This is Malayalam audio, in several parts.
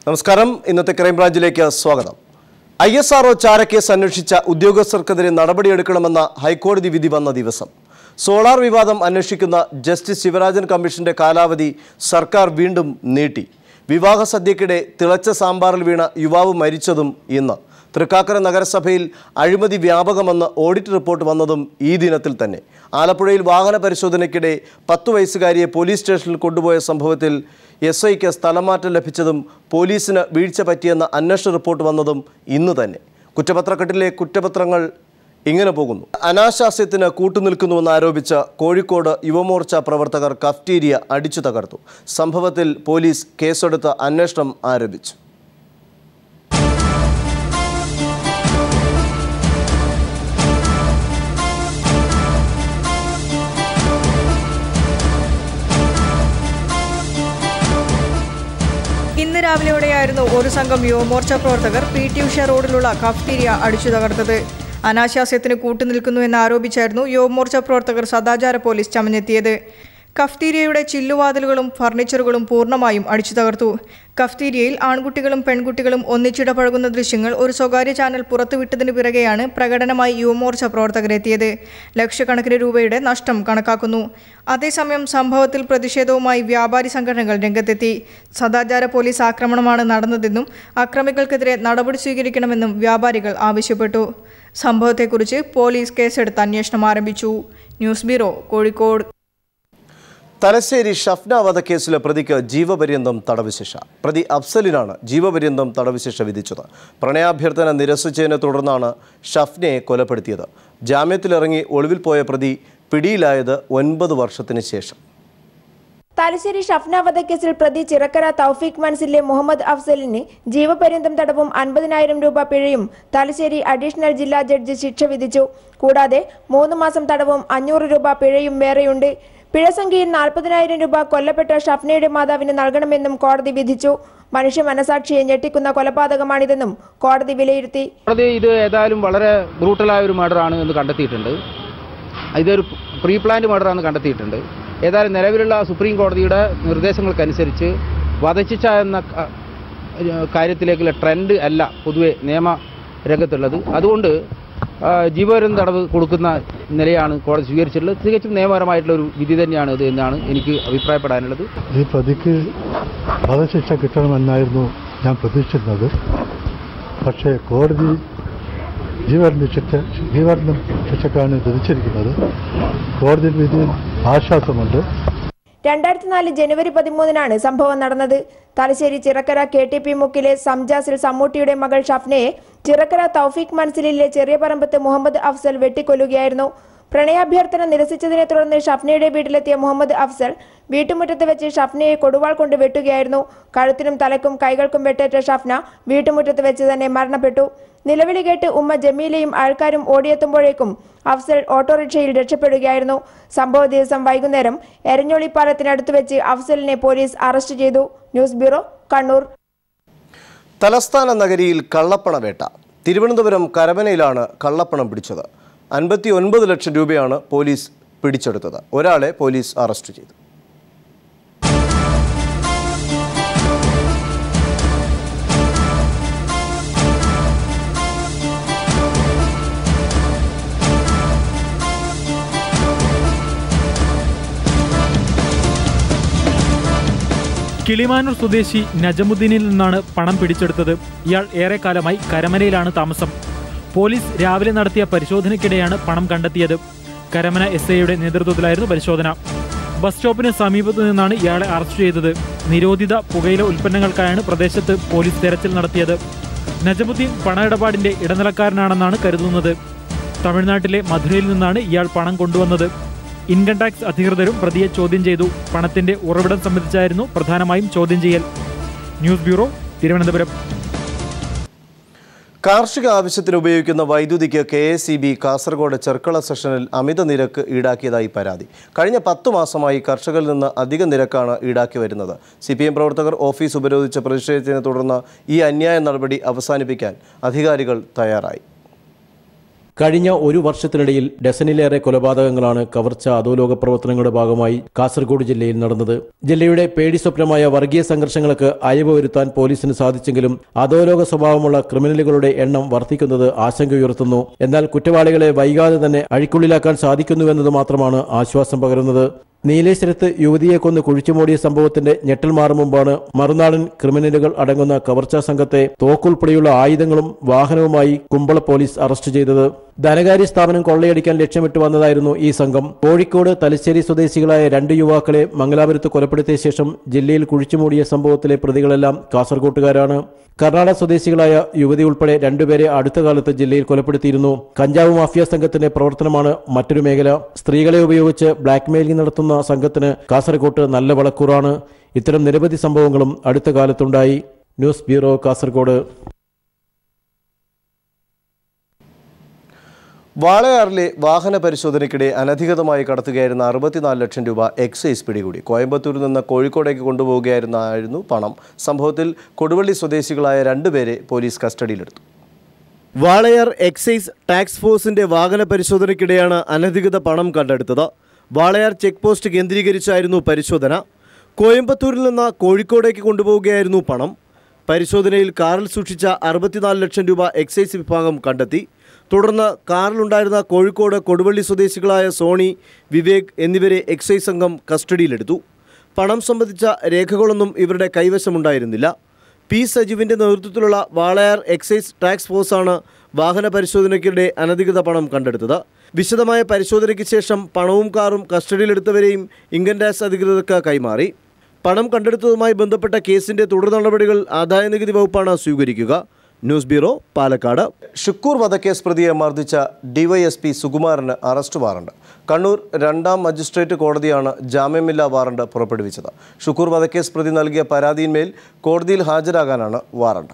നമസ്കാരം ഇന്നത്തെ ക്രൈംബ്രാഞ്ചിലേക്ക് സ്വാഗതം ഐ എസ് ആർഒ ചാരക്കേസ് അന്വേഷിച്ച ഉദ്യോഗസ്ഥർക്കെതിരെ നടപടിയെടുക്കണമെന്ന ഹൈക്കോടതി വിധി വന്ന ദിവസം സോളാർ വിവാദം അന്വേഷിക്കുന്ന ജസ്റ്റിസ് ശിവരാജൻ കമ്മീഷന്റെ കാലാവധി സർക്കാർ വീണ്ടും നീട്ടി വിവാഹ സദ്യക്കിടെ തിളച്ച സാമ്പാറിൽ വീണ യുവാവ് മരിച്ചതും ഇന്ന് തൃക്കാക്കര നഗരസഭയിൽ അഴിമതി വ്യാപകമെന്ന് ഓഡിറ്റ് റിപ്പോർട്ട് വന്നതും ഈ ദിനത്തിൽ തന്നെ ആലപ്പുഴയിൽ വാഹന പരിശോധനയ്ക്കിടെ പത്തു വയസ്സുകാരിയെ പോലീസ് സ്റ്റേഷനിൽ കൊണ്ടുപോയ സംഭവത്തിൽ എസ് ഐക്ക് സ്ഥലമാറ്റം ലഭിച്ചതും പോലീസിന് വീഴ്ച പറ്റിയെന്ന അന്വേഷണ റിപ്പോർട്ട് വന്നതും ഇന്ന് തന്നെ കുറ്റപത്രക്കെട്ടിലെ കുറ്റപത്രങ്ങൾ ഇങ്ങനെ പോകുന്നു അനാശാസ്യത്തിന് കൂട്ടുനിൽക്കുന്നുവെന്ന് ആരോപിച്ച കോഴിക്കോട് യുവമോർച്ച പ്രവർത്തകർ കഫ്റ്റീരിയ അടിച്ചു തകർത്തു സംഭവത്തിൽ പോലീസ് കേസെടുത്ത് അന്വേഷണം ആരംഭിച്ചു ഇന്ന് രാവിലെയോടെയായിരുന്നു ഒരു സംഘം യുവമോർച്ച പ്രവർത്തകർ പി ടി ഉഷ റോഡിലുള്ള കഫ്റ്റീരിയ അടിച്ചു തകർത്തത് അനാശാസ്യത്തിന് കൂട്ടുനിൽക്കുന്നുവെന്ന് ആരോപിച്ചായിരുന്നു യുവമോർച്ച പ്രവർത്തകർ സദാചാര പോലീസ് ചമഞ്ഞെത്തിയത് കഫ്തീരിയയുടെ ചില്ലുവാതിലുകളും ഫർണിച്ചറുകളും പൂർണ്ണമായും അടിച്ചു തകർത്തു കഫ്തീരിയയിൽ ആൺകുട്ടികളും പെൺകുട്ടികളും ഒന്നിച്ചിടപഴകുന്ന ദൃശ്യങ്ങൾ ഒരു സ്വകാര്യ ചാനൽ പുറത്തുവിട്ടതിനു പിറകെയാണ് പ്രകടനമായി യുവമോർച്ച പ്രവർത്തകരെത്തിയത് ലക്ഷക്കണക്കിന് രൂപയുടെ നഷ്ടം കണക്കാക്കുന്നു അതേസമയം സംഭവത്തിൽ പ്രതിഷേധവുമായി വ്യാപാരി സംഘടനകൾ രംഗത്തെത്തി സദാചാര പോലീസ് ആക്രമണമാണ് നടന്നതെന്നും അക്രമികൾക്കെതിരെ നടപടി സ്വീകരിക്കണമെന്നും വ്യാപാരികൾ ആവശ്യപ്പെട്ടു സംഭവത്തെക്കുറിച്ച് പോലീസ് കേസെടുത്ത് അന്വേഷണം ആരംഭിച്ചു ന്യൂസ് ബ്യൂറോ കോഴിക്കോട് തലശ്ശേരി ഷഫ്ന വധക്കേസിലെ പ്രതിക്ക് ജീവപര്യന്തം തടവ് ശിക്ഷ പ്രതി അഫ്സലിനാണ് ജീവപര്യന്തം തടവ് ശിക്ഷ വിധിച്ചത് പ്രണയാഭ്യർത്ഥന നിരസിച്ചതിനെ തുടർന്നാണ് ഷഫ്നയെ കൊലപ്പെടുത്തിയത് ജാമ്യത്തിലിറങ്ങി ഒളിവിൽ പോയ പ്രതി പിടിയിലായത് ഒൻപത് വർഷത്തിന് ശേഷം തലശ്ശേരി ഷഫ്ന വധക്കേസിൽ പ്രതി ചിറക്കര തൗഫീഖ് മൻസിലെ മുഹമ്മദ് അഫ്സലിന് ജീവപര്യന്തം തടവും അൻപതിനായിരം രൂപ പിഴയും തലശ്ശേരി അഡീഷണൽ ജില്ലാ ജഡ്ജി ശിക്ഷ വിധിച്ചു കൂടാതെ മൂന്ന് മാസം തടവും അഞ്ഞൂറ് രൂപ പിഴയും വേറെയുണ്ട് പിഴ സംഖ്യയിൽ നാൽപ്പതിനായിരം രൂപ കൊല്ലപ്പെട്ട ഷഫ്നയുടെ മാതാവിന് നൽകണമെന്നും കോടതി വിധിച്ചു മനുഷ്യ മനസാക്ഷിയെ ഞെട്ടിക്കുന്ന കൊലപാതകമാണിതെന്നും കോടതി വിലയിരുത്തി കോടതി ഇത് ഏതായാലും വളരെ ബ്രൂട്ടലായ ഒരു മർഡറാണ് എന്ന് കണ്ടെത്തിയിട്ടുണ്ട് ഇതൊരു പ്രീ പ്ലാൻഡ് മർഡറാണെന്ന് കണ്ടെത്തിയിട്ടുണ്ട് ഏതായാലും നിലവിലുള്ള സുപ്രീം കോടതിയുടെ നിർദ്ദേശങ്ങൾക്കനുസരിച്ച് വധശിക്ഷ എന്ന ക- കാര്യത്തിലേക്കുള്ള ട്രെൻഡ് അല്ല പൊതുവെ നിയമ രംഗത്തുള്ളത് അതുകൊണ്ട് ആ, ജീവപര്യന്തം തടവ് കൊടുക്കുന്ന നിലയാണ് കോടതി സ്വീകരിച്ചിട്ടുള്ളത് തികച്ചും നിയമപരമായിട്ടുള്ള ഒരു വിധി തന്നെയാണ് ഇത് എന്നാണ് എനിക്ക് അഭിപ്രായപ്പെടാനുള്ളത് ഈ പ്രതിക്ക് വധശിക്ഷ കിട്ടണമെന്നായിരുന്നു ഞാൻ പ്രതീക്ഷിച്ചിരുന്നത് പക്ഷേ കോടതി ജീവപര്യന്തം ശിക്ഷ ജീവപര്യന്തം ശിക്ഷക്കാണ് വിധിച്ചിരിക്കുന്നത് കോടതി വിധിയിൽ ആശ്വാസമുണ്ട് രണ്ടായിരത്തി നാല് ജനുവരി പതിമൂന്നിനാണ് സംഭവം നടന്നത് Thalassery Chirakkara K T P മുക്കിലെ സംജാസിൽ സമ്മൂട്ടിയുടെ മകൾ ഷഫ്നയെ ചിറക്കര തൗഫീഖ് മൻസിലിലെ ചെറിയ പറമ്പത്ത് മുഹമ്മദ് അഫ്സൽ വെട്ടിക്കൊല്ലുകയായിരുന്നു പ്രണയാഭ്യർത്ഥന നിരസിച്ചതിനെ തുടർന്ന് ഷഫ്നയുടെ വീട്ടിലെത്തിയ മുഹമ്മദ് അഫ്സൽ വീട്ടുമുറ്റത്ത് വെച്ച് ഷഫ്നയെ കൊടുവാൾ കൊണ്ട് വെട്ടുകയായിരുന്നു കഴുത്തിനും തലക്കും കൈകൾക്കും വെട്ടേറ്റ ഷഫ്ന വീട്ടുമുറ്റത്ത് വെച്ച് തന്നെ മരണപ്പെട്ടു നിലവിളി കേട്ട് ഉമ്മ ജമീലയും ആൾക്കാരും ഓടിയെത്തുമ്പോഴേക്കും അഫ്സൽ ഓട്ടോറിക്ഷയിൽ രക്ഷപ്പെടുകയായിരുന്നു സംഭവ ദിവസം വൈകുന്നേരം എരഞ്ഞോളി പാലത്തിനടുത്ത് വെച്ച് അഫ്സലിനെ പോലീസ് അറസ്റ്റ് ചെയ്തു ന്യൂസ് ബ്യൂറോ കണ്ണൂർ തലസ്ഥാന നഗരിയിൽ കള്ളപ്പണവേട്ട തിരുവനന്തപുരം കരമനയിലാണ് കള്ളപ്പണം പിടിച്ചത് അൻപത്തി ഒൻപത് ലക്ഷം രൂപയാണ് പോലീസ് പിടിച്ചെടുത്തത് ഒരാളെ പോലീസ് അറസ്റ്റ് ചെയ്തു കിളിമാനൂർ സ്വദേശി നജമുദ്ദീനിൽ നിന്നാണ് പണം പിടിച്ചെടുത്തത് ഇയാൾ ഏറെക്കാലമായി കരമനയിലാണ് താമസം പോലീസ് രാവിലെ നടത്തിയ പരിശോധനയ്ക്കിടെയാണ് പണം കണ്ടെത്തിയത് കരമന എസ് ഐയുടെ നേതൃത്വത്തിലായിരുന്നു പരിശോധന ബസ് സ്റ്റോപ്പിന് സമീപത്തു നിന്നാണ് ഇയാളെ അറസ്റ്റ് ചെയ്തത് നിരോധിത പുകയില ഉൽപ്പന്നങ്ങൾക്കായാണ് പ്രദേശത്ത് പോലീസ് തെരച്ചിൽ നടത്തിയത് നജമുദ്ദീൻ പണമിടപാടിന്റെ ഇടനിലക്കാരനാണെന്നാണ് കരുതുന്നത് തമിഴ്നാട്ടിലെ മധുരയിൽ നിന്നാണ് ഇയാൾ പണം കൊണ്ടുവന്നത് ഇൻകം ടാക്സ് അധികൃതരും പ്രതിയെ ചോദ്യം ചെയ്തു പണത്തിന്റെ ഉറവിടം സംബന്ധിച്ചായിരുന്നു പ്രധാനമായും ചോദ്യം ചെയ്യൽ ന്യൂസ് ബ്യൂറോ തിരുവനന്തപുരം കാർഷിക ആവശ്യത്തിന് ഉപയോഗിക്കുന്ന വൈദ്യുതിക്ക് K S E B Kasaragod Cherkala സെഷനിൽ അമിത നിരക്ക് ഈടാക്കിയതായി പരാതി കഴിഞ്ഞ പത്തു മാസമായി കർഷകരിൽ നിന്ന് അധിക നിരക്കാണ് ഈടാക്കി വരുന്നത് സി പി എം പ്രവർത്തകർ ഓഫീസ് ഉപരോധിച്ച പ്രതിഷേധത്തിനെ തുടർന്ന് ഈ അന്യായ നടപടി അവസാനിപ്പിക്കാൻ അധികാരികൾ തയ്യാറായി കഴിഞ്ഞ ഒരു വർഷത്തിനിടയിൽ ഡസനിലേറെ കൊലപാതകങ്ങളാണ് കവർച്ച അധോലോക പ്രവർത്തനങ്ങളുടെ ഭാഗമായി കാസർഗോഡ് ജില്ലയിൽ നടന്നത് ജില്ലയുടെ പേടി സ്വപ്നമായ വർഗീയ സംഘർഷങ്ങൾക്ക് അയവ് വരുത്താൻ പോലീസിന് സാധിച്ചെങ്കിലും അധോലോക സ്വഭാവമുള്ള ക്രിമിനലുകളുടെ എണ്ണം വർദ്ധിക്കുന്നത് ആശങ്കയുയർത്തുന്നു എന്നാൽ കുറ്റവാളികളെ വൈകാതെ തന്നെ അഴിക്കുള്ളിലാക്കാൻ സാധിക്കുന്നുവെന്നത് മാത്രമാണ് ആശ്വാസം പകരുന്നത് നീലേശ്വരത്ത് യുവതിയെ കൊന്ന് കുഴിച്ചുമൂടിയ സംഭവത്തിന്റെ ഞെട്ടൽ മാറും മുമ്പാണ് മറുനാടൻ ക്രിമിനലുകൾ അടങ്ങുന്ന കവർച്ചാ സംഘത്തെ തോക്കുൾപ്പെടെയുള്ള ആയുധങ്ങളും വാഹനവുമായി കുമ്പള പോലീസ് അറസ്റ്റ് ചെയ്തത് ധനകാര്യ സ്ഥാപനം കൊള്ളയടിക്കാൻ ലക്ഷ്യമിട്ട് വന്നതായിരുന്നു ഈ സംഘം കോഴിക്കോട് തലശ്ശേരി സ്വദേശികളായ രണ്ട് യുവാക്കളെ മംഗലാപുരത്ത് കൊലപ്പെടുത്തിയ ശേഷം ജില്ലയിൽ കുഴിച്ചുമൂടിയ സംഭവത്തിലെ പ്രതികളെല്ലാം കാസർകോട്ടുകാരാണ് കർണാടക സ്വദേശികളായ യുവതി ഉൾപ്പെടെ രണ്ടുപേരെ അടുത്ത കാലത്ത് ജില്ലയിൽ കൊലപ്പെടുത്തിയിരുന്നു കഞ്ചാവ് മാഫിയ സംഘത്തിന്റെ പ്രവർത്തനമാണ് മറ്റൊരു മേഖല സ്ത്രീകളെ ഉപയോഗിച്ച് ബ്ലാക്ക്മെയിലിംഗ് നടത്തുന്ന സംഘത്തിന് കാസർകോട്ട് നല്ല വളക്കൂറാണ് ഇത്തരം നിരവധി സംഭവങ്ങളും അടുത്ത കാലത്തുണ്ടായി ന്യൂസ് ബ്യൂറോ കാസർഗോഡ് വാളയാറിലെ വാഹന പരിശോധനയ്ക്കിടെ അനധികൃതമായി കടത്തുകയായിരുന്ന അറുപത്തിനാല് ലക്ഷം രൂപ എക്സൈസ് പിടികൂടി കോയമ്പത്തൂരിൽ നിന്ന് കോഴിക്കോടേക്ക് കൊണ്ടുപോവുകയായിരുന്നായിരുന്നു പണം സംഭവത്തിൽ കൊടുവള്ളി സ്വദേശികളായ രണ്ടുപേരെ പോലീസ് കസ്റ്റഡിയിലെടുത്തു വാളയാർ എക്സൈസ് ടാക്സ് ഫോഴ്സിന്റെ വാഹന പരിശോധനയ്ക്കിടെയാണ് അനധികൃത പണം കണ്ടെടുത്തത് വാളയാർ ചെക്ക് പോസ്റ്റ് കേന്ദ്രീകരിച്ചായിരുന്നു പരിശോധന കോയമ്പത്തൂരിൽ നിന്ന് കോഴിക്കോടേക്ക് കൊണ്ടുപോവുകയായിരുന്നു പണം പരിശോധനയിൽ കാറിൽ സൂക്ഷിച്ച അറുപത്തിനാല് ലക്ഷം രൂപ എക്സൈസ് വിഭാഗം കണ്ടെത്തി തുടർന്ന് കാറിലുണ്ടായിരുന്ന കോഴിക്കോട് കൊടുവള്ളി സ്വദേശികളായ സോണി വിവേക് എന്നിവരെ എക്സൈസ് സംഘം കസ്റ്റഡിയിലെടുത്തു പണം സംബന്ധിച്ച രേഖകളൊന്നും ഇവരുടെ കൈവശമുണ്ടായിരുന്നില്ല പി സജീവിന്റെ നേതൃത്വത്തിലുള്ള വാളയാർ എക്സൈസ് ടാക്സ് ഫോഴ്സാണ് വാഹന പരിശോധനയ്ക്കിടെ അനധികൃത പണം കണ്ടെടുത്തത് വിശദമായ പരിശോധനയ്ക്ക് ശേഷം പണവും കാറും കസ്റ്റഡിയിലെടുത്തവരെയും ഇൻകം ടാക്സ് അധികൃതർക്ക് കൈമാറി പണം കണ്ടെടുത്തതുമായി ബന്ധപ്പെട്ട കേസിന്റെ തുടർ നടപടികൾ ആദായനികുതി വകുപ്പാണ് സ്വീകരിക്കുക ന്യൂസ് ബ്യൂറോ പാലക്കാട് ഷുക്കൂർ വധക്കേസ് പ്രതിയെ മർദ്ദിച്ച ഡിവൈഎസ്പി സുകുമാരന് അറസ്റ്റ് വാറണ്ട് കണ്ണൂർ രണ്ടാം മജിസ്ട്രേറ്റ് കോടതിയാണ് ജാമ്യമില്ലാ വാറണ്ട് പുറപ്പെടുവിച്ചത് ഷുക്കൂർ വധക്കേസ് പ്രതി നൽകിയ പരാതിയിന്മേൽ കോടതിയിൽ ഹാജരാകാനാണ് വാറണ്ട്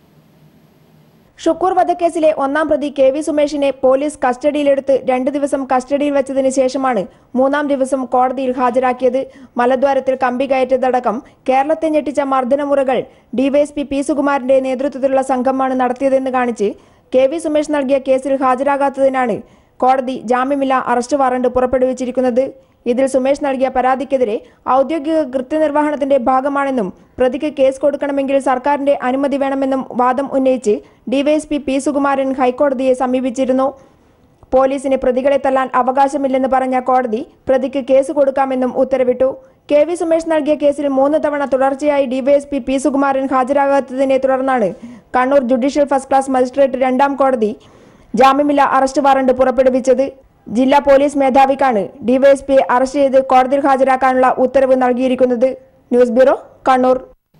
ഷുക്കൂർ വധക്കേസിലെ ഒന്നാം പ്രതി കെ വി സുമേഷിനെ പോലീസ് കസ്റ്റഡിയിലെടുത്ത് രണ്ടു ദിവസം കസ്റ്റഡിയിൽ വെച്ചതിന് ശേഷമാണ് മൂന്നാം ദിവസം കോടതിയിൽ ഹാജരാക്കിയത് മലദ്വാരത്തിൽ കമ്പി കയറ്റതടക്കം കേരളത്തെ ഞെട്ടിച്ച മർദ്ദനമുറകൾ ഡിവൈഎസ്പി പി സുകുമാരന്റെ നേതൃത്വത്തിലുള്ള സംഘമാണ് നടത്തിയതെന്ന് കാണിച്ച് കെ വി സുമേഷ് നൽകിയ കേസിൽ ഹാജരാകാത്തതിനാണ് കോടതി ജാമ്യമില്ല അറസ്റ്റ് വാറണ്ട് പുറപ്പെടുവിച്ചിരിക്കുന്നത് ഇതിൽ സുമേഷ് നൽകിയ പരാതിക്കെതിരെ ഔദ്യോഗിക കൃത്യനിർവഹണത്തിന്റെ ഭാഗമാണെന്നും പ്രതിക്ക് കേസ് കൊടുക്കണമെങ്കിൽ സർക്കാരിന്റെ അനുമതി വേണമെന്നും വാദം ഉന്നയിച്ച് ഡിവൈഎസ്പി പി സുകുമാരൻ ഹൈക്കോടതിയെ സമീപിച്ചിരുന്നു പോലീസിന് പ്രതികളെ തല്ലാൻ അവകാശമില്ലെന്ന് പറഞ്ഞ കോടതി പ്രതിക്ക് കേസ് കൊടുക്കാമെന്നും ഉത്തരവിട്ടു കെ വി സുമേഷ് നൽകിയ കേസിൽ മൂന്ന് തവണ തുടർച്ചയായി ഡിവൈഎസ്പി പി സുകുമാരൻ ഹാജരാകാത്തതിനെ തുടർന്നാണ് Kannur judicial first class magistrate രണ്ടാം കോടതി ജാമ്യമില്ല അറസ്റ്റ് വാറണ്ട് പുറപ്പെടുവിച്ചത് ജില്ലാ പോലീസ് മേധാവിക്കാണ് ഡിവൈഎസ്പിയെ അറസ്റ്റ് ചെയ്ത് കോടതിയിൽ ഹാജരാക്കാനുള്ള ഉത്തരവ് നൽകിയിരിക്കുന്നത് ന്യൂസ് ബ്യൂറോ കണ്ണൂർ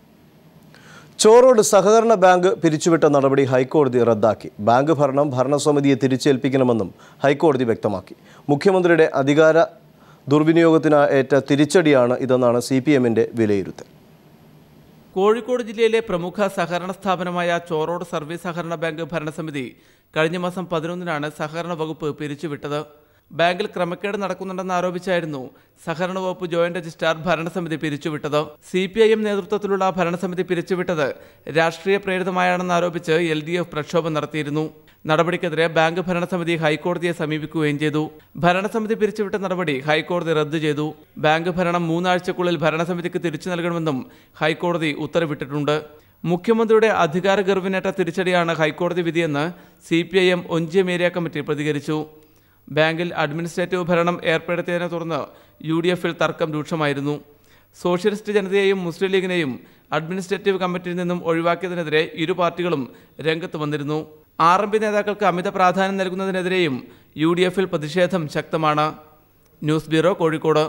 ചോറോട് സഹകരണ ബാങ്ക് പിരിച്ചുവിട്ട നടപടി ഹൈക്കോടതി റദ്ദാക്കി ബാങ്ക് ഭരണം ഭരണസമിതിയെ തിരിച്ചേൽപ്പിക്കണമെന്നും ഹൈക്കോടതി വ്യക്തമാക്കി മുഖ്യമന്ത്രിയുടെ അധികാര ദുർവിനിയോഗത്തിന് ഏറ്റ തിരിച്ചടിയാണ് ഇതെന്നാണ് സി പി എമ്മിൻ്റെ വിലയിരുത്തൽ കോഴിക്കോട് ജില്ലയിലെ പ്രമുഖ സഹകരണ സ്ഥാപനമായ ചോറോഡ് സർവീസ് സഹകരണ ബാങ്ക് ഭരണസമിതി കഴിഞ്ഞ മാസം പതിനൊന്നിനാണ് സഹകരണ വകുപ്പ് പിരിച്ചുവിട്ടത് ബാങ്കിൽ ക്രമക്കേട് നടക്കുന്നുണ്ടെന്ന് ആരോപിച്ചായിരുന്നു സഹകരണ വകുപ്പ് ജോയിന്റ് രജിസ്ട്രാർ ഭരണസമിതി പിരിച്ചുവിട്ടത് സി പി ഐ എം നേതൃത്വത്തിലുള്ള ഭരണസമിതി പിരിച്ചുവിട്ടത് രാഷ്ട്രീയ പ്രേരിതമായാണെന്ന് ആരോപിച്ച് എൽ ഡി എഫ് പ്രക്ഷോഭം നടത്തിയിരുന്നു നടപടിക്കെതിരെ ബാങ്ക് ഭരണസമിതി ഹൈക്കോടതിയെ സമീപിക്കുകയും ചെയ്തു ഭരണസമിതി പിരിച്ചുവിട്ട നടപടി ഹൈക്കോടതി റദ്ദു ചെയ്തു ബാങ്ക് ഭരണം മൂന്നാഴ്ചക്കുള്ളിൽ ഭരണസമിതിക്ക് തിരിച്ചു നൽകണമെന്നും ഹൈക്കോടതി ഉത്തരവിട്ടിട്ടുണ്ട് മുഖ്യമന്ത്രിയുടെ അധികാര ഗർവിനേറ്റ തിരിച്ചടിയാണ് ഹൈക്കോടതി വിധിയെന്ന് C P I M Onchiyam area committee പ്രതികരിച്ചു ബാങ്കിൽ അഡ്മിനിസ്ട്രേറ്റീവ് ഭരണം ഏർപ്പെടുത്തിയതിനെ തുടർന്ന് യു ഡി എഫിൽ തർക്കം രൂക്ഷമായിരുന്നു സോഷ്യലിസ്റ്റ് ജനതയെയും മുസ്ലിം ലീഗിനെയും അഡ്മിനിസ്ട്രേറ്റീവ് കമ്മിറ്റിയിൽ നിന്നും ഒഴിവാക്കിയതിനെതിരെ ഇരു പാർട്ടികളും രംഗത്ത് വന്നിരുന്നു ആർ എം പി നേതാക്കൾക്ക് അമിത പ്രാധാന്യം നൽകുന്നതിനെതിരെയും യു ഡി എഫിൽ പ്രതിഷേധം ശക്തമാണ് ന്യൂസ് ബ്യൂറോ കോഴിക്കോട്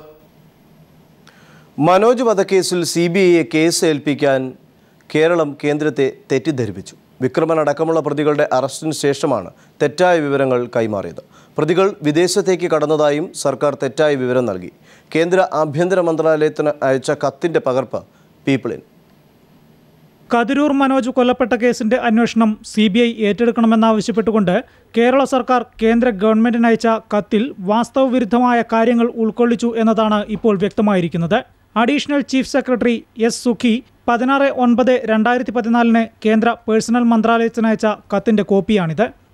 മനോജ് വധക്കേസിൽ സി ബി ഐയെ കേസ് ഏൽപ്പിക്കാൻ കേരളം കേന്ദ്രത്തെ തെറ്റിദ്ധരിപ്പിച്ചു വിക്രമൻ അടക്കമുള്ള പ്രതികളുടെ അറസ്റ്റിന് ശേഷമാണ് തെറ്റായ വിവരങ്ങൾ കൈമാറിയത് പ്രതികൾ വിദേശത്തേക്ക് കടന്നതായും സർക്കാർ തെറ്റായ വിവരം നൽകി കേന്ദ്ര ആഭ്യന്തര മന്ത്രാലയത്തിന് അയച്ച കത്തിൻ്റെ പകർപ്പ് പീപ്പിളിൻ കതിരൂർ മനോജ് കൊല്ലപ്പെട്ട കേസിന്റെ അന്വേഷണം സി ബി ഐ ഏറ്റെടുക്കണമെന്നാവശ്യപ്പെട്ടുകൊണ്ട് കേരള സർക്കാർ കേന്ദ്ര ഗവൺമെന്റിന് അയച്ച കത്തിൽ വാസ്തവവിരുദ്ധമായ കാര്യങ്ങൾ ഉൾക്കൊള്ളിച്ചു എന്നതാണ് ഇപ്പോൾ വ്യക്തമായിരിക്കുന്നത് additional chief secretary S Sukhi പതിനാറ് ഒൻപത് രണ്ടായിരത്തി പതിനാലിന് കേന്ദ്ര പേഴ്സണൽ മന്ത്രാലയത്തിന് അയച്ച കത്തിന്റെ കോപ്പിയാണിത്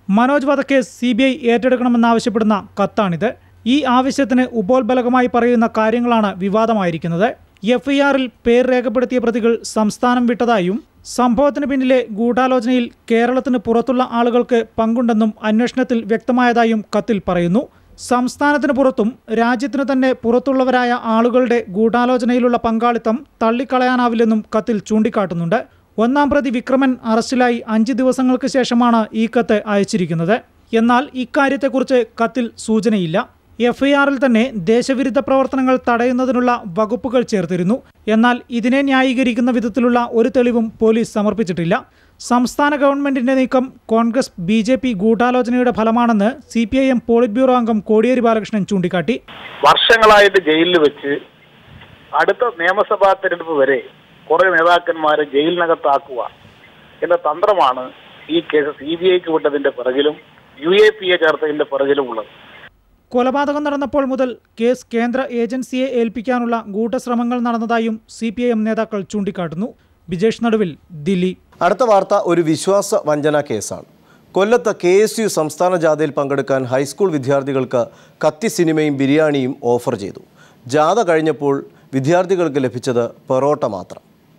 മനോജ് വധക്കേസ് സി ബി ഐ ഏറ്റെടുക്കണമെന്നാവശ്യപ്പെടുന്ന കത്താണിത് ഈ ആവശ്യത്തിന് ഉപോത്ബലകമായി പറയുന്ന കാര്യങ്ങളാണ് വിവാദമായിരിക്കുന്നത് എഫ് ഐ ആറിൽ പേര് രേഖപ്പെടുത്തിയ പ്രതികൾ സംസ്ഥാനം വിട്ടതായും സംഭവത്തിന് പിന്നിലെ ഗൂഢാലോചനയിൽ കേരളത്തിന് പുറത്തുള്ള ആളുകൾക്ക് പങ്കുണ്ടെന്നും അന്വേഷണത്തിൽ വ്യക്തമായതായും കത്തിൽ പറയുന്നു സംസ്ഥാനത്തിന് പുറത്തും രാജ്യത്തിന് തന്നെ പുറത്തുള്ളവരായ ആളുകളുടെ ഗൂഢാലോചനയിലുള്ള പങ്കാളിത്തം തള്ളിക്കളയാനാവില്ലെന്നും കത്തിൽ ചൂണ്ടിക്കാട്ടുന്നുണ്ട് ഒന്നാം പ്രതി വിക്രമൻ അറസ്റ്റിലായി അഞ്ച് ദിവസങ്ങൾക്ക് ശേഷമാണ് ഈ കത്ത് അയച്ചിരിക്കുന്നത് എന്നാൽ ഇക്കാര്യത്തെക്കുറിച്ച് കത്തിൽ സൂചനയില്ല എഫ് ഐ ആറിൽ തന്നെ ദേശവിരുദ്ധ പ്രവർത്തനങ്ങൾ തടയുന്നതിനുള്ള വകുപ്പുകൾ ചേർത്തിരുന്നു എന്നാൽ ഇതിനെ ന്യായീകരിക്കുന്ന വിധത്തിലുള്ള ഒരു തെളിവും പോലീസ് സമർപ്പിച്ചിട്ടില്ല സംസ്ഥാന ഗവൺമെന്റിന്റെ നീക്കം കോൺഗ്രസ് ബി ജെ പി ഗൂഢാലോചനയുടെ ഫലമാണെന്ന് C P I M politburo അംഗം കോടിയേരി ബാലകൃഷ്ണൻ ചൂണ്ടിക്കാട്ടി വർഷങ്ങളായിട്ട് ജയിലിൽ വെച്ച് അടുത്ത നിയമസഭാ തെരഞ്ഞെടുപ്പ് വരെ കുറെ നേതാക്കന്മാരെ ജയിലിനകത്താക്കുക എന്ന തന്ത്രമാണ് ഈ കേസ് സി ബി ഐക്ക് വിട്ടതിന്റെ പിറകിലും യു എ പി എ ചേർത്തതിന്റെ പിറകിലും ഉള്ളത് കൊലപാതകം നടന്നപ്പോൾ മുതൽ കേസ് കേന്ദ്ര ഏജൻസിയെ ഏൽപ്പിക്കാനുള്ള ഗൂഢശ്രമങ്ങൾ നടന്നതായും സി പി ഐ എം നേതാക്കൾ ചൂണ്ടിക്കാട്ടുന്നു ബിജേഷ് നടുവിൽ ദില്ലി അടുത്ത വാർത്ത ഒരു വിശ്വാസ വഞ്ചന കേസാണ് കൊല്ലത്ത് കെ എസ് യു സംസ്ഥാന ജാഥയിൽ പങ്കെടുക്കാൻ ഹൈസ്കൂൾ വിദ്യാർത്ഥികൾക്ക് കത്തി സിനിമയും ബിരിയാണിയും ഓഫർ ചെയ്തു ജാഥ കഴിഞ്ഞപ്പോൾ വിദ്യാർത്ഥികൾക്ക് ലഭിച്ചത് പൊറോട്ട മാത്രം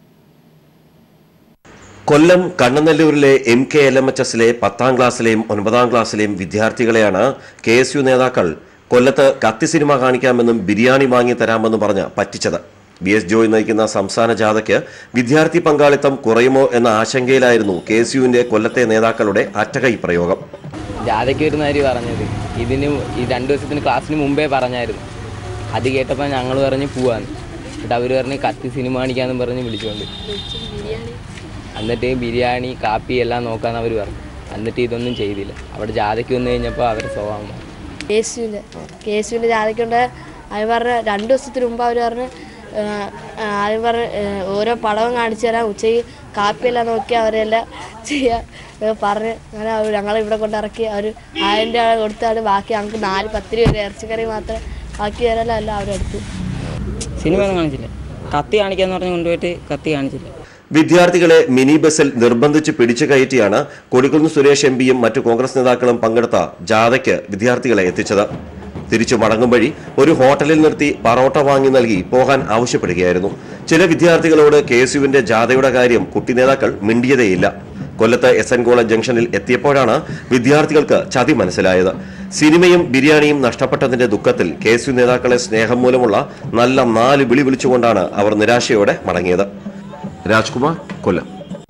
കൊല്ലം കണ്ണനല്ലൂരിലെ M K L M H എസിലെ പത്താം ക്ലാസ്സിലെയും ഒൻപതാം ക്ലാസ്സിലെയും വിദ്യാർത്ഥികളെയാണ് കെ എസ് യു നേതാക്കൾ കൊല്ലത്ത് കത്തി സിനിമ കാണിക്കാമെന്നും ബിരിയാണി വാങ്ങി തരാമെന്നും പറഞ്ഞ് പറ്റിച്ചത് ബി എസ് ജോയ് നയിക്കുന്ന സംസ്ഥാന ജാഥയ്ക്ക് വിദ്യാർത്ഥി പങ്കാളിത്തം കുറയുമോ എന്ന ആശങ്കയിലായിരുന്നു കെ എസ് യുവിന്റെ കൊല്ലത്തെ നേതാക്കളുടെ അറ്റകൈ പ്രയോഗം ജാഥയ്ക്ക് വരുന്ന കാര്യം പറഞ്ഞത് ഇതിന് ഈ രണ്ട് ദിവസത്തിന് ക്ലാസ്സിന് മുമ്പേ പറഞ്ഞായിരുന്നു അത് കേട്ടപ്പോൾ ഞങ്ങൾ പറഞ്ഞ് പോവാന്ന് എന്നിട്ട് അവർ പറഞ്ഞ് കത്തി സിനിമ കാണിക്കാമെന്ന് പറഞ്ഞ് വിളിച്ചുകൊണ്ട് എന്നിട്ട് ബിരിയാണി കാപ്പി എല്ലാം നോക്കാമെന്ന് അവർ പറഞ്ഞു എന്നിട്ട് ഇതൊന്നും ചെയ്തില്ല അവിടെ ജാഥയ്ക്ക് വന്നു കഴിഞ്ഞപ്പോൾ അവരുടെ സ്വഭാവം മാറി. കേസുവിൻ്റെ കേസുവിൻ്റെ ജാഥയ്ക്കൊണ്ട് അത് പറഞ്ഞ രണ്ട് ദിവസത്തിന് മുമ്പ് അവർ പറഞ്ഞ് അത് പറഞ്ഞ് ഏഹ് ഓരോ പടവും കാണിച്ചു തരാം ഉച്ചയ്ക്ക് കാപ്പിയെല്ലാം നോക്കി അവരെല്ലാം ചെയ്യുക പറഞ്ഞ് അങ്ങനെ അവർ ഞങ്ങളെ ഇവിടെ കൊണ്ട് ഇറക്കി അവർ ആയിരം രൂപ കൊടുത്താണ് ബാക്കി ഞങ്ങൾക്ക് നാല് പത്ത് രൂപ ഒരു ഇറച്ചിക്കറി മാത്രം ബാക്കി തരാനല്ല എല്ലാം അവരെടുത്തു സിനിമ ഒന്നും കാണിച്ചില്ല കത്തി കാണിക്കാന്ന് പറഞ്ഞ് കൊണ്ടുപോയിട്ട് കത്തി കാണിച്ചില്ല വിദ്യാർത്ഥികളെ മിനി ബസ്സിൽ നിർബന്ധിച്ച് പിടിച്ചു കയറ്റിയാണ് കൊടിക്കുന്ന് സുരേഷ് എം പിയും മറ്റു കോൺഗ്രസ് നേതാക്കളും പങ്കെടുത്ത ജാഥയ്ക്ക് വിദ്യാർത്ഥികളെ എത്തിച്ചത് തിരിച്ചു മടങ്ങും വഴി ഒരു ഹോട്ടലിൽ നിർത്തി പറോട്ട വാങ്ങി നൽകി പോകാൻ ആവശ്യപ്പെടുകയായിരുന്നു ചില വിദ്യാർത്ഥികളോട് കെ എസ് യുവിന്റെ ജാഥയുടെ കാര്യം കുട്ടി നേതാക്കൾ മിണ്ടിയതേയില്ല കൊല്ലത്ത് എസ് എൻ കോളേജ് ജംഗ്ഷനിൽ എത്തിയപ്പോഴാണ് വിദ്യാർത്ഥികൾക്ക് ചതി മനസ്സിലായത് സിനിമയും ബിരിയാണിയും നഷ്ടപ്പെട്ടതിന്റെ ദുഃഖത്തിൽ കെ എസ് യു നേതാക്കളെ സ്നേഹം മൂലമുള്ള നല്ല നാല് വിളി വിളിച്ചുകൊണ്ടാണ് അവർ നിരാശയോടെ മടങ്ങിയത് രാജ്കുമാർ കൊല്ലം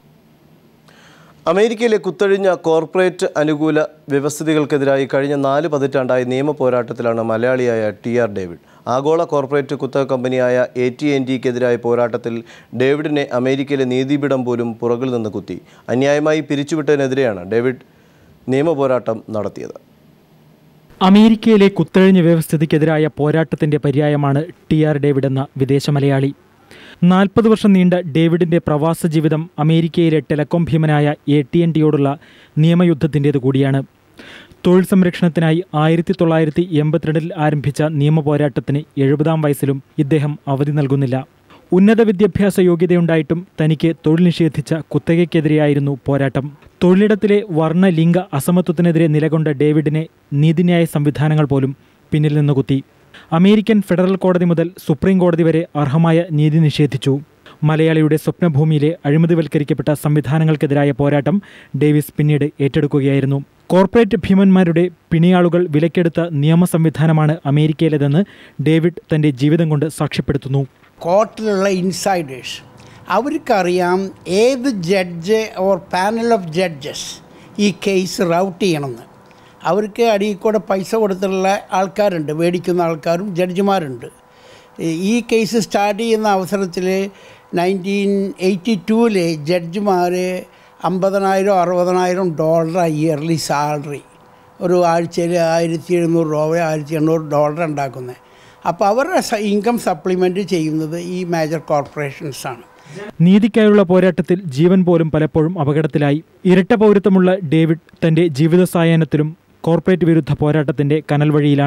അമേരിക്കയിലെ കുത്തഴിഞ്ഞ കോർപ്പറേറ്റ് അനുകൂല വ്യവസ്ഥിതികൾക്കെതിരായി കഴിഞ്ഞ നാല് പതിറ്റാണ്ടായി നിയമ പോരാട്ടത്തിലാണ് മലയാളിയായ ടി ആർ ഡേവിഡ് ആഗോള കോർപ്പറേറ്റ് കുത്തക കമ്പനിയായ എ ടി എൻ ടിക്കെതിരായ പോരാട്ടത്തിൽ ഡേവിഡിനെ അമേരിക്കയിലെ നീതിപീഠം പോലും പുറകിൽ നിന്ന് കുത്തി അന്യായമായി പിരിച്ചുവിട്ടതിനെതിരെയാണ് ഡേവിഡ് നിയമ പോരാട്ടം നടത്തിയത് അമേരിക്കയിലെ കുത്തഴിഞ്ഞ വ്യവസ്ഥിതിക്കെതിരായ പോരാട്ടത്തിന്റെ പര്യായമാണ് ടി ആർ ഡേവിഡ് എന്ന വിദേശ മലയാളി നാൽപ്പത് വർഷം നീണ്ട ഡേവിഡിന്റെ പ്രവാസ ജീവിതം അമേരിക്കയിലെ ടെലകോം ഭീമനായ എ ടി എൻ ടിയോടുള്ള നിയമയുദ്ധത്തിൻ്റേത് കൂടിയാണ് തൊഴിൽ സംരക്ഷണത്തിനായി ആയിരത്തി തൊള്ളായിരത്തി എൺപത്തിരണ്ടിൽ ആരംഭിച്ച നിയമ പോരാട്ടത്തിന് എഴുപതാം വയസ്സിലും ഇദ്ദേഹം അവധി നൽകുന്നില്ല ഉന്നത വിദ്യാഭ്യാസ യോഗ്യതയുണ്ടായിട്ടും തനിക്ക് തൊഴിൽ നിഷേധിച്ച കുത്തകയ്ക്കെതിരെയായിരുന്നു പോരാട്ടം തൊഴിലിടത്തിലെ വർണ്ണ ലിംഗ അസമത്വത്തിനെതിരെ നിലകൊണ്ട ഡേവിഡിനെ നീതിന്യായ സംവിധാനങ്ങൾ പോലും പിന്നിൽ നിന്ന് കുത്തി അമേരിക്കൻ ഫെഡറൽ കോടതി മുതൽ സുപ്രീം കോടതി വരെ അർഹമായ നീതി നിഷേധിച്ചു മലയാളിയുടെ സ്വപ്നഭൂമിയിലെ അഴിമതിവൽക്കരിക്കപ്പെട്ട സംവിധാനങ്ങൾക്കെതിരായ പോരാട്ടം ഡേവിസ് പിന്നീട് ഏറ്റെടുക്കുകയായിരുന്നു കോർപ്പറേറ്റ് ഭീമന്മാരുടെ പിണിയാളുകൾ വിലക്കെടുത്ത നിയമ സംവിധാനമാണ് അമേരിക്കയിലേതെന്ന് ഡേവിഡ് തന്റെ ജീവിതം കൊണ്ട് സാക്ഷ്യപ്പെടുത്തുന്നു കോർട്ടിലുള്ള ഇൻസൈഡേഴ്സ് അവർക്കറിയാം ഏത് judge or panel of judges ഈ കേസ് റൗട്ട് ചെയ്യണമെന്ന് അവർക്ക് അടിയിൽ കൂടെ പൈസ കൊടുത്തുള്ള ആൾക്കാരുണ്ട് മേടിക്കുന്ന ആൾക്കാരും ജഡ്ജിമാരുണ്ട് ഈ- ഈ കേസ് സ്റ്റാർട്ട് ചെയ്യുന്ന അവസരത്തിൽ നയൻറ്റീൻ എയ്റ്റി ടൂവിൽ ജഡ്ജിമാർ അമ്പതിനായിരം അറുപതിനായിരം ഡോളർ ഇയർലി സാലറി ഒരു ആഴ്ചയിൽ ആയിരത്തി എഴുന്നൂറ് രൂപ ആയിരത്തി എണ്ണൂറ് ഡോളർ ഉണ്ടാക്കുന്നത് അപ്പോൾ അവരുടെ ഇൻകം സപ്ലിമെൻറ്റ് ചെയ്യുന്നത് ഈ മേജർ കോർപ്പറേഷൻസാണ് നീതിക്കായുള്ള പോരാട്ടത്തിൽ ജീവൻ പോലും പലപ്പോഴും അപകടത്തിലായി ഇരട്ട പൗരത്വമുള്ള ഡേവിഡ് തന്റെ ജീവിത സായാഹ്നത്തിലും കോർപ്പറേറ്റ് വിരുദ്ധ പോരാട്ടത്തിന്റെ കനൽ വഴിയിലാണ്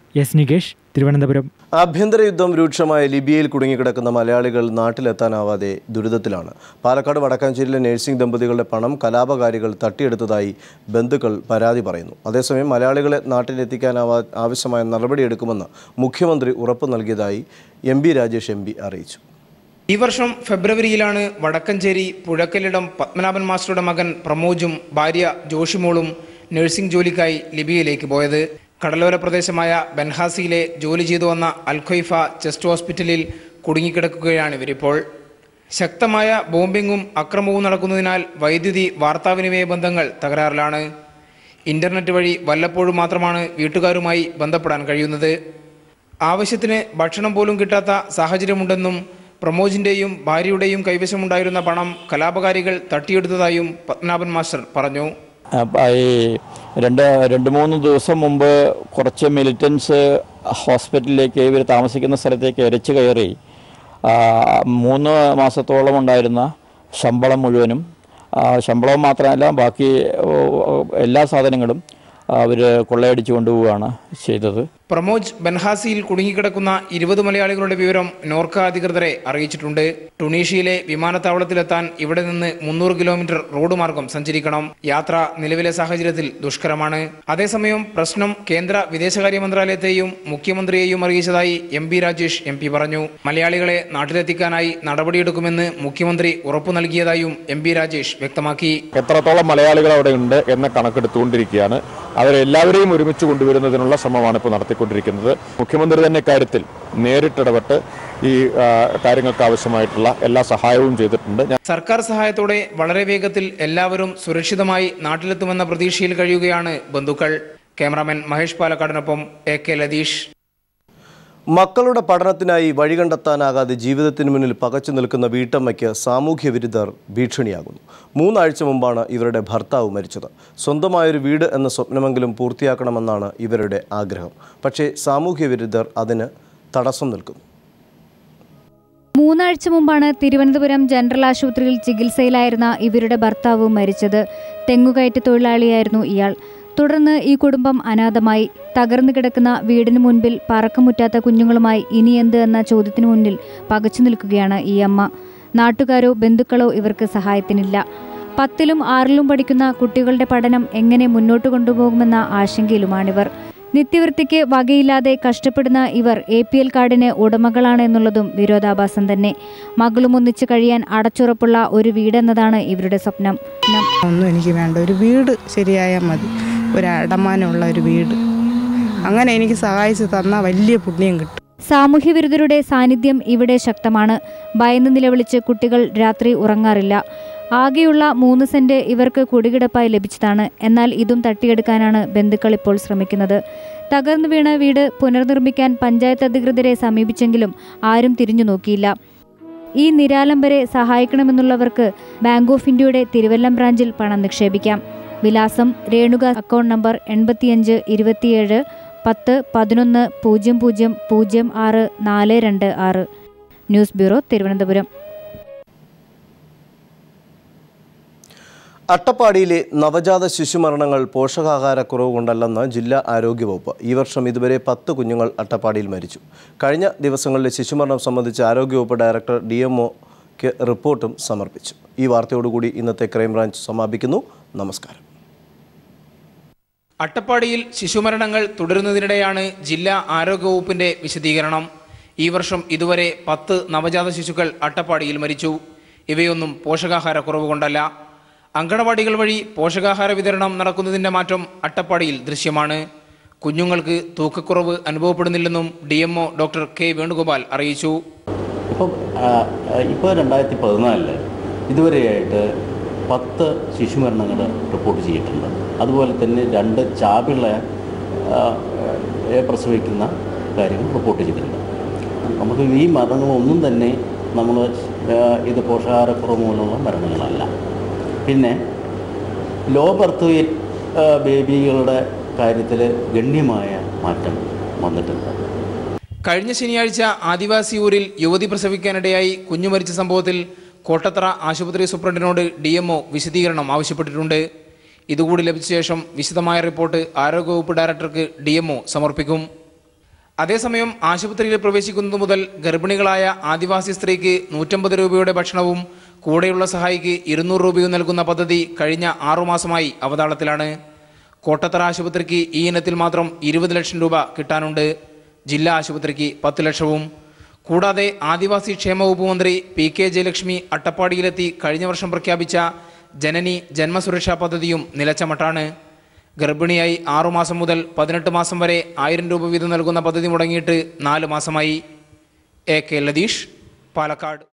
എസ് നികേഷ് തിരുവനന്തപുരം ആഭ്യന്തര യുദ്ധം രൂക്ഷമായ ലിബിയയിൽ കുടുങ്ങിക്കിടക്കുന്ന മലയാളികൾ നാട്ടിലെത്താനാവാതെ ദുരിതത്തിലാണ് പാലക്കാട് വടക്കാഞ്ചേരിയിലെ നഴ്സിംഗ് ദമ്പതികളുടെ പണം കലാപകാരികൾ തട്ടിയെടുത്തതായി ബന്ധുക്കൾ പരാതി പറയുന്നു അതേസമയം മലയാളികളെ നാട്ടിലെത്തിക്കാനാവാ ആവശ്യമായ നടപടിയെടുക്കുമെന്ന് മുഖ്യമന്ത്രി ഉറപ്പു നൽകിയതായി M B Rajesh M P അറിയിച്ചു ഈ വർഷം ഫെബ്രുവരിയിലാണ് വടക്കഞ്ചേരി പുഴക്കലിടം പത്മനാഭൻ മാസ്റ്ററുടെ മകൻ പ്രമോജും ഭാര്യ ജോഷിമോളും നഴ്സിംഗ് ജോലിക്കായി ലിബിയയിലേക്ക് പോയത് കടലോര പ്രദേശമായ ബൻഹാസിയിലെ ജോലി ചെയ്തു വന്ന അൽഖൈഫ ചെസ്റ്റ് ഹോസ്പിറ്റലിൽ കുടുങ്ങിക്കിടക്കുകയാണ് ഇവരിപ്പോൾ ശക്തമായ ബോംബിങ്ങും അക്രമവും നടക്കുന്നതിനാൽ വൈദ്യുതി വാർത്താവിനിമയ ബന്ധങ്ങൾ തകരാറിലാണ് ഇന്റർനെറ്റ് വഴി വല്ലപ്പോഴും മാത്രമാണ് വീട്ടുകാരുമായി ബന്ധപ്പെടാൻ കഴിയുന്നത് ആവശ്യത്തിന് ഭക്ഷണം പോലും കിട്ടാത്ത സാഹചര്യമുണ്ടെന്നും പ്രമോജിന്റെയും ഭാര്യയുടെയും കൈവശമുണ്ടായിരുന്ന പണം കലാപകാരികൾ തട്ടിയെടുത്തതായും പത്മനാഭൻ മാസ്റ്റർ പറഞ്ഞു അപ്പം ഈ രണ്ട് രണ്ട് മൂന്ന് ദിവസം മുമ്പ് കുറച്ച് മിലിറ്റൻസ് ഹോസ്പിറ്റലിലേക്ക് ഇവർ താമസിക്കുന്ന സ്ഥലത്തേക്ക് എരച്ചു കയറി ആ, മൂന്ന് മാസത്തോളം ഉണ്ടായിരുന്ന ശമ്പളം മുഴുവനും ആ, ശമ്പളം മാത്രമല്ല ബാക്കി ഓ, ഓ, എല്ലാ സാധനങ്ങളും അവർ കൊള്ളയടിച്ചു കൊണ്ടുപോവുകയാണ് ചെയ്തത് പ്രമോജ് ബൻഹാസിയിൽ കുടുങ്ങിക്കിടക്കുന്ന ഇരുപത് മലയാളികളുടെ വിവരം നോർക്ക അധികൃതരെ അറിയിച്ചിട്ടുണ്ട് ടുണീഷ്യയിലെ വിമാനത്താവളത്തിലെത്താൻ ഇവിടെ നിന്ന് മുന്നൂറ് കിലോമീറ്റർ റോഡ് മാർഗം സഞ്ചരിക്കണം യാത്ര നിലവിലെ സാഹചര്യത്തിൽ ദുഷ്കരമാണ് അതേസമയം പ്രശ്നം കേന്ദ്ര വിദേശകാര്യ മന്ത്രാലയത്തെയും മുഖ്യമന്ത്രിയെയും അറിയിച്ചതായി M P Rajesh M P പറഞ്ഞു മലയാളികളെ നാട്ടിലെത്തിക്കാനായി നടപടിയെടുക്കുമെന്ന് മുഖ്യമന്ത്രി ഉറപ്പു നൽകിയതായും എം പി രാജേഷ് വ്യക്തമാക്കി എത്രത്തോളം മലയാളികൾ അവിടെ ഉണ്ട് എന്ന് കണക്കെടുത്തുകൊണ്ടിരിക്കുകയാണ് അവരെല്ലാവരെയും ഒരുമിച്ച് കൊണ്ടുവരുന്നതിനുള്ള ശ്രമമാണ് ഇപ്പോൾ നടത്തിക്കൊണ്ടിരിക്കുന്നത് മുഖ്യമന്ത്രി തന്നെ കാര്യത്തിൽ നേരിട്ടിടപെട്ട് ഈ ആ, കാര്യങ്ങൾക്ക് ആവശ്യമായിട്ടുള്ള എല്ലാ സഹായവും ചെയ്തിട്ടുണ്ട് ഞാൻ സർക്കാർ സഹായത്തോടെ വളരെ വേഗത്തിൽ എല്ലാവരും സുരക്ഷിതമായി നാട്ടിലെത്തുമെന്ന പ്രതീക്ഷയിൽ കഴിയുകയാണ് ബന്ധുക്കൾ ക്യാമറാമാൻ മഹേഷ് പാലക്കാടിനൊപ്പം എ കെ ലതീഷ് മക്കളുടെ പഠനത്തിനായി വഴി കണ്ടെത്താനാകാതെ ജീവിതത്തിന് മുന്നിൽ പകച്ചു നിൽക്കുന്ന വീട്ടമ്മയ്ക്ക് സാമൂഹ്യ വിരുദ്ധർ ഭീഷണിയാകുന്നു മൂന്നാഴ്ച മുമ്പാണ് ഇവരുടെ ഭർത്താവ് മരിച്ചത് സ്വന്തമായൊരു വീട് എന്ന സ്വപ്നമെങ്കിലും പൂർത്തിയാക്കണമെന്നാണ് ഇവരുടെ ആഗ്രഹം പക്ഷേ സാമൂഹ്യ വിരുദ്ധർ അതിന് തടസ്സം നിൽക്കുന്നു മൂന്നാഴ്ച മുമ്പാണ് തിരുവനന്തപുരം ജനറൽ ആശുപത്രിയിൽ ചികിത്സയിലായിരുന്ന ഇവരുടെ ഭർത്താവ് മരിച്ചത് തെങ്ങുകയറ്റ തൊഴിലാളിയായിരുന്നു ഇയാൾ തുടർന്ന് ഈ കുടുംബം അനാഥമായി തകർന്നു കിടക്കുന്ന വീടിന് മുൻപിൽ പറക്കമുറ്റാത്ത കുഞ്ഞുങ്ങളുമായി ഇനി എന്ത് എന്ന ചോദ്യത്തിനു മുന്നിൽ പകച്ചു നിൽക്കുകയാണ് ഈ അമ്മ നാട്ടുകാരോ ബന്ധുക്കളോ ഇവർക്ക് സഹായത്തിനില്ല പത്തിലും ആറിലും പഠിക്കുന്ന കുട്ടികളുടെ പഠനം എങ്ങനെ മുന്നോട്ട് കൊണ്ടുപോകുമെന്ന ആശങ്കയിലുമാണിവർ നിത്യവൃത്തിക്ക് വകയില്ലാതെ കഷ്ടപ്പെടുന്ന ഇവർ എ പി എൽ കാർഡിന് ഉടമകളാണ് എന്നുള്ളതും വിരോധാഭാസം തന്നെ മകളും ഒന്നിച്ച് കഴിയാൻ അടച്ചുറപ്പുള്ള ഒരു വീടെന്നതാണ് ഇവരുടെ സ്വപ്നം ഒന്നും എനിക്ക് വേണ്ട ഒരു വീട് ശരിയായാൽ മതി ഒരു അടമാനമുള്ള ഒരു വീട് അങ്ങനെ എനിക്ക് സഹായിച്ച് തന്നാൽ വലിയ പുണ്യം കിട്ടും സാമൂഹ്യവിരുദ്ധരുടെ സാന്നിധ്യം ഇവിടെ ശക്തമാണ് ഭയന്ന് നിലവിളിച്ച് കുട്ടികൾ രാത്രി ഉറങ്ങാറില്ല ആകെയുള്ള മൂന്ന് സെന്റ് ഇവർക്ക് കുടികിടപ്പായി ലഭിച്ചതാണ് എന്നാൽ ഇതും തട്ടിയെടുക്കാനാണ് ബന്ധുക്കൾ ഇപ്പോൾ ശ്രമിക്കുന്നത് തകർന്നു വീണ വീട് പുനർനിർമ്മിക്കാൻ പഞ്ചായത്ത് അധികൃതരെ സമീപിച്ചെങ്കിലും ആരും തിരിഞ്ഞു നോക്കിയില്ല ഈ നിരാലംബരെ സഹായിക്കണമെന്നുള്ളവർക്ക് ബാങ്ക് ഓഫ് ഇന്ത്യയുടെ തിരുവല്ലം ബ്രാഞ്ചിൽ പണം നിക്ഷേപിക്കാം വിലാസം രേണുക അക്കൗണ്ട് നമ്പർ എൺപത്തിയഞ്ച് ഇരുപത്തിയേഴ് പത്ത് പതിനൊന്ന് പൂജ്യം പൂജ്യം പൂജ്യം ആറ് നാല് രണ്ട് ആറ് ന്യൂസ് ബ്യൂറോ തിരുവനന്തപുരം അട്ടപ്പാടിയിലെ നവജാത ശിശുമരണങ്ങൾ പോഷകാഹാരക്കുറവ് കൊണ്ടല്ലെന്ന് ജില്ലാ ആരോഗ്യവകുപ്പ് ഈ വർഷം ഇതുവരെ പത്ത് കുഞ്ഞുങ്ങൾ അട്ടപ്പാടിയിൽ മരിച്ചു കഴിഞ്ഞ ദിവസങ്ങളിലെ ശിശുമരണം സംബന്ധിച്ച് ആരോഗ്യവകുപ്പ് ഡയറക്ടർ ഡി എംഒക്ക് റിപ്പോർട്ടും സമർപ്പിച്ചു ഈ വാർത്തയോടുകൂടി ഇന്നത്തെ ക്രൈംബ്രാഞ്ച് സമാപിക്കുന്നു നമസ്കാരം അട്ടപ്പാടിയിൽ ശിശുമരണങ്ങൾ തുടരുന്നതിനിടെയാണ് ജില്ലാ ആരോഗ്യവകുപ്പിന്റെ വിശദീകരണം ഈ വർഷം ഇതുവരെ പത്ത് നവജാത ശിശുക്കൾ അട്ടപ്പാടിയിൽ മരിച്ചു ഇവയൊന്നും പോഷകാഹാരക്കുറവ് കൊണ്ടല്ല അങ്കണവാടികൾ വഴി പോഷകാഹാര വിതരണം നടക്കുന്നതിന്റെ മാറ്റം അട്ടപ്പാടിയിൽ ദൃശ്യമാണ് കുഞ്ഞുങ്ങൾക്ക് തൂക്കക്കുറവ് അനുഭവപ്പെടുന്നില്ലെന്നും D MO doctor K Venugopal അറിയിച്ചു ഇപ്പം ഇപ്പോൾ രണ്ടായിരത്തി പതിനാലില് ഇതുവരെയായിട്ട് പത്ത് ശിശുമരണങ്ങൾ റിപ്പോർട്ട് ചെയ്തിട്ടുണ്ട് അതുപോലെ തന്നെ രണ്ട് ചാപിള്ള ആ, ഏ പ്രസവിക്കുന്ന കാര്യങ്ങൾ റിപ്പോർട്ട് ചെയ്തിട്ടുണ്ട് നമുക്ക് ഈ മരണങ്ങളൊന്നും തന്നെ നമ്മൾ ഇത് പോഷകാഹാരക്കുറവ് മൂലമുള്ള മരണങ്ങളല്ല പിന്നെ ലോ ബർത്ത് വെയ്റ്റ് ബേബികളുടെ കാര്യത്തിൽ ഗണ്യമായ മാറ്റം വന്നിട്ടുണ്ട് കഴിഞ്ഞ ശനിയാഴ്ച ആദിവാസി ഊരിൽ യുവതി പ്രസവിക്കാനിടയായി കുഞ്ഞു മരിച്ച സംഭവത്തിൽ കോട്ടത്തറ ആശുപത്രി സൂപ്രണ്ടിനോട് ഡി എംഒ വിശദീകരണം ആവശ്യപ്പെട്ടിട്ടുണ്ട് ഇതുകൂടി ലഭിച്ച ശേഷം വിശദമായ റിപ്പോർട്ട് ആരോഗ്യവകുപ്പ് ഡയറക്ടർക്ക് ഡി എംഒ സമർപ്പിക്കും അതേസമയം ആശുപത്രിയിൽ പ്രവേശിക്കുന്നത് മുതൽ ഗർഭിണികളായ ആദിവാസി സ്ത്രീക്ക് നൂറ്റമ്പത് രൂപയുടെ ഭക്ഷണവും കൂടെയുള്ള സഹായിക്ക് ഇരുന്നൂറ് രൂപയും നൽകുന്ന പദ്ധതി കഴിഞ്ഞ ആറുമാസമായി അവതാളത്തിലാണ് കോട്ടത്തറ ആശുപത്രിക്ക് ഈ ഇനത്തിൽ മാത്രം ഇരുപത് ലക്ഷം രൂപ കിട്ടാനുണ്ട് ജില്ലാ ആശുപത്രിക്ക് പത്ത് ലക്ഷവും കൂടാതെ ആദിവാസി ക്ഷേമ വകുപ്പ് മന്ത്രി പി കെ ജയലക്ഷ്മി അട്ടപ്പാടിയിലെത്തി കഴിഞ്ഞ വർഷം പ്രഖ്യാപിച്ച ജനനി ജന്മസുരക്ഷാ പദ്ധതിയും നിലച്ച മട്ടാണ് ഗർഭിണിയായി ആറുമാസം മുതൽ പതിനെട്ട് മാസം വരെ ആയിരം രൂപ വീതം നൽകുന്ന പദ്ധതി മുടങ്ങിയിട്ട് നാല് മാസമായി എ കെ ലതീഷ് പാലക്കാട്